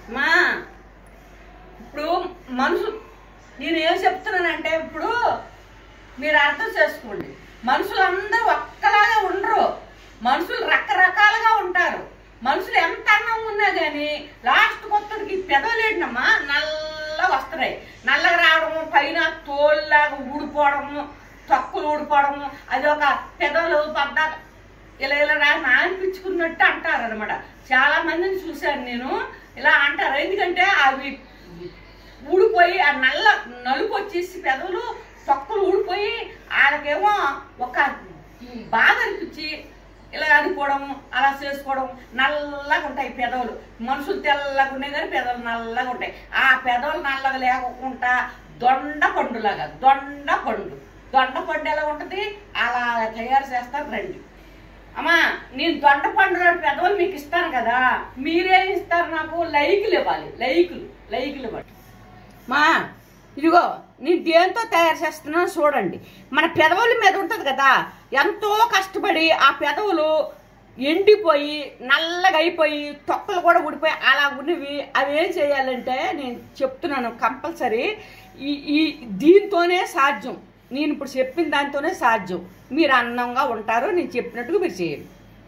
మా ఇప్పుడు మనుషు నేను ఏం చెప్తున్నానంటే ఇప్పుడు మీరు అర్థం చేసుకోండి మనుషులందరూ ఒక్కలాగా ఉండరు మనుషులు రకరకాలుగా ఉంటారు మనుషులు ఎంత అందంగా ఉన్నా కానీ లాస్ట్ కొత్తడికి పెదవులేడినమ్మా నల్ల వస్తున్నాయి నల్లగా రావడము పైన తోలులాగా ఊడిపోవడము తక్కువలు ఊడిపోవడము అది ఒక పెదవులు పద్ద ఇలా ఇలా రా నానిపించుకున్నట్టు అంటారు అనమాట చాలా మందిని చూశాను నేను ఇలా అంటారు ఎందుకంటే అవి ఊడిపోయి ఆ నల్ల నలుపు వచ్చేసి పెదవులు తొక్కలు ఊడిపోయి వాళ్ళకేమో ఒక బాధ అనిపించి ఇలా అనుకోవడం అలా చేసుకోవడం నల్లగా ఉంటాయి పెదవులు మనుషులు తెల్లగా ఉన్నాయి కానీ పెదవులు నల్లగా ఉంటాయి ఆ పెదవులు నల్లగా లేకుండా దొండ పండులాగా దొండ పండు దొండ పండు ఎలా ఉంటుంది అలా తయారు చేస్తారు రండి అమ్మా నేను దొండ పండు పెదవులు మీకు ఇస్తాను కదా మీరేం ఇస్తారు నాకు లైకులు ఇవ్వాలి లైకులు లైకులు ఇవ్వండి మా ఇదిగో నేను దేంతో తయారు చేస్తున్నానో చూడండి మన పెదవుల మీద ఉంటుంది కదా ఎంతో కష్టపడి ఆ పెదవులు ఎండిపోయి నల్లగా అయిపోయి తొక్కలు కూడా ఊడిపోయి అలా ఉన్నవి అవి ఏం చేయాలంటే నేను చెప్తున్నాను కంపల్సరీ ఈ ఈ దీంతోనే సాధ్యం నేను ఇప్పుడు చెప్పిన దాంతోనే సాధ్యం మీరు అందంగా ఉంటారు నేను చెప్పినట్టుగా మీరు చేయండి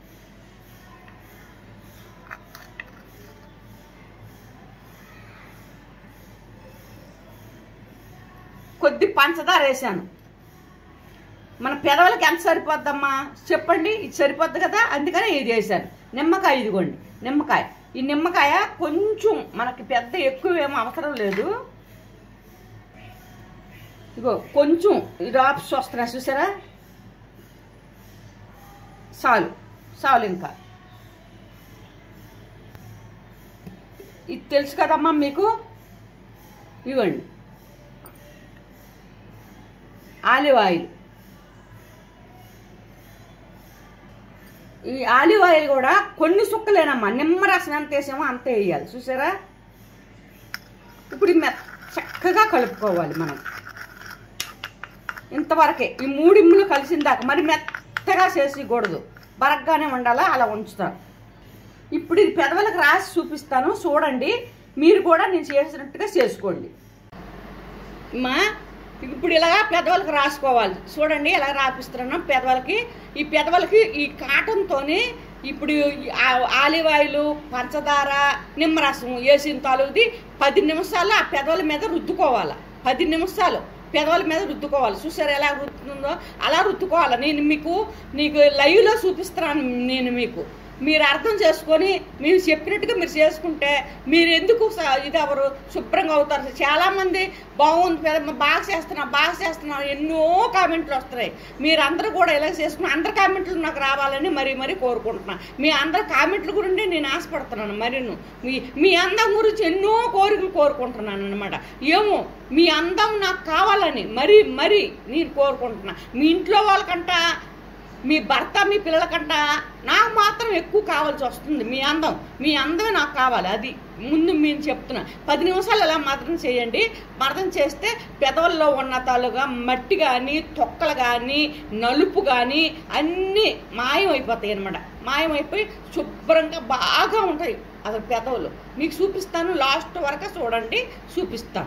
కొద్ది పంచదార వేసాను మన పెదవులకి ఎంత సరిపోద్దమ్మా చెప్పండి ఇది సరిపోద్ది కదా అందుకనే ఇది వేసాను నిమ్మకాయ ఇదిగోండి నిమ్మకాయ ఈ నిమ్మకాయ కొంచెం మనకి పెద్ద ఎక్కువ ఏమో అవసరం లేదు ఇగో కొంచెం డ్రాప్స్ వస్తున్నాయి చూసారా చాలు చాలు ఇంకా ఇది తెలుసు కదమ్మా మీకు ఇవ్వండి ఆలివ్ ఆయిల్ ఈ ఆలివ్ ఆయిల్ కూడా కొన్ని సుక్కలేనమ్మా నిమ్మరసం ఎంత వేసామో అంతే వేయాలి చూసారా ఇప్పుడు ఇది మె- చక్కగా కలుపుకోవాలి మనం ఇంతవరకే ఈ మూడిమ్ములు కలిసిందాక మరి మెత్తగా చేసేయకూడదు బరగ్గానే ఉండాలా అలా ఉంచుతాను ఇప్పుడు ఇది పెదవులకు రాసి చూపిస్తాను చూడండి మీరు కూడా నేను చేసినట్టుగా చేసుకోండి మా ఇప్పుడు ఇలాగా పెదవులకు రాసుకోవాలి చూడండి ఎలా రాపిస్తున్నాను పెదవులకి ఈ పెదవులకి ఈ కాటన్తోని ఇప్పుడు ఈ ఆ- ఆలివ్ ఆయిల్ పంచదార నిమ్మరసం వేసిన తాలూది పది నిమిషాలు ఆ పెదవుల మీద రుద్దుకోవాలి పది నిమిషాలు పెదవుల మీద రుద్దుకోవాలి చూసారు ఎలా రుద్దుతుందో అలా రుద్దుకోవాలి నేను మీకు నీకు లైవ్లో చూపిస్తున్నాను నేను మీకు మీరు అర్థం చేసుకొని మీరు చెప్పినట్టుగా మీరు చేసుకుంటే మీరు ఎందుకు స- ఇది ఎవరు శుభ్రంగా అవుతారు చాలా మంది బాగుంది పెద్ద బాగా చేస్తున్నా బాగా చేస్తున్నా ఎన్నో కామెంట్లు వస్తున్నాయి మీరు అందరూ కూడా ఇలా చేసుకుని అందరి కామెంట్లు నాకు రావాలని మరీ మరీ కోరుకుంటున్నా మీ అందరి కామెంట్ల గురించి నేను ఆశపడుతున్నాను మరీను మీ మీ అందం గురించి ఎన్నో కోరికలు కోరుకుంటున్నాను అనమాట ఏమో మీ అందం నాకు కావాలని మరీ మరీ నేను కోరుకుంటున్నా మీ ఇంట్లో వాళ్ళకంట మీ భర్త మీ పిల్లలకంట నాకు మాత్రం ఎక్కువ కావాల్సి వస్తుంది మీ అందం మీ అందమే నాకు కావాలి అది ముందు మీరు చెప్తున్నా పది నిమిషాలు అలా మదనం చేయండి మదనం చేస్తే పెదవుల్లో ఉన్న తాలుగా మట్టి కానీ తొక్కలు కానీ నలుపు కానీ అన్నీ మాయం అయిపోతాయి అనమాట మాయమైపోయి శుభ్రంగా బాగా ఉంటాయి అసలు పెదవులు మీకు చూపిస్తాను లాస్ట్ వరకు చూడండి చూపిస్తాను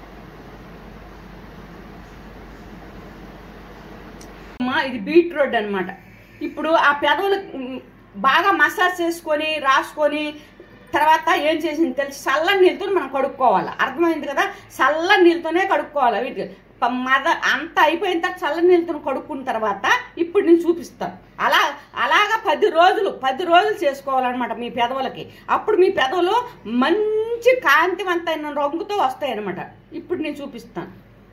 అమ్మా, ఇది బీట్రూట్ అన్నమాట ఇప్పుడు ఆ పెదవులు మ్, బాగా మసాజ్ చేసుకొని రాసుకొని తర్వాత ఏం చేసింది తెలిసి చల్లని నీళ్ళతో మనం కడుక్కోవాలి అర్థమైంది కదా చల్లని నీళ్ళతోనే కడుక్కోవాలి వీటి ప- మద అంత అయిపోయిన తర్వాత చల్లని నీళ్ళతో కడుక్కున్న తర్వాత ఇప్పుడు నేను చూపిస్తాను అలా అలాగా పది రోజులు పది రోజులు చేసుకోవాలన్నమాట మీ పెదవులకి అప్పుడు మీ పెదవులు మంచి కాంతివంతమైన రంగుతో వస్తాయి అనమాట ఇప్పుడు నేను చూపిస్తాను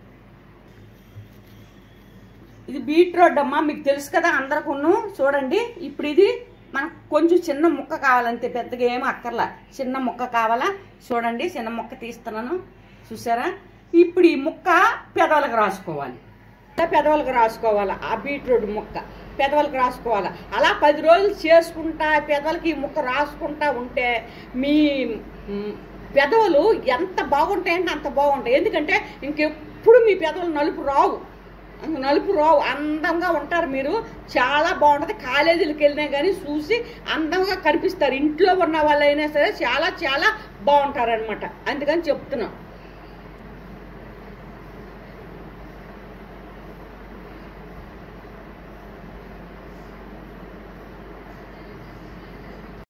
ఇది బీట్రూట్ అమ్మా మీకు తెలుసు కదా అందరికును చూడండి ఇప్పుడు ఇది మనకు కొంచెం చిన్న ముక్క కావాలంతే పెద్దగా ఏమీ అక్కర్లా చిన్న ముక్క కావాలా చూడండి చిన్న ముక్క తీస్తున్నాను చూసారా ఇప్పుడు ఈ ముక్క పెదవులకు రాసుకోవాలి ఇలా పెదవులకు రాసుకోవాలి ఆ బీట్రూట్ ముక్క పెదవులకు రాసుకోవాలి అలా పది రోజులు చేసుకుంటా పెదవులకి ఈ ముక్క రాసుకుంటా ఉంటే మీ మ్, పెదవులు ఎంత బాగుంటాయంటే అంత బాగుంటాయి ఎందుకంటే ఇంకెప్పుడు మీ పెదవులు నలుపు రావు నలుపు రో అందంగా ఉంటారు మీరు చాలా బాగుంటుంది కాలేజీలకు వెళ్ళినా కానీ చూసి అందంగా కనిపిస్తారు ఇంట్లో ఉన్న వాళ్ళైనా సరే చాలా చాలా బాగుంటారు అనమాట అందుకని చెప్తున్నాం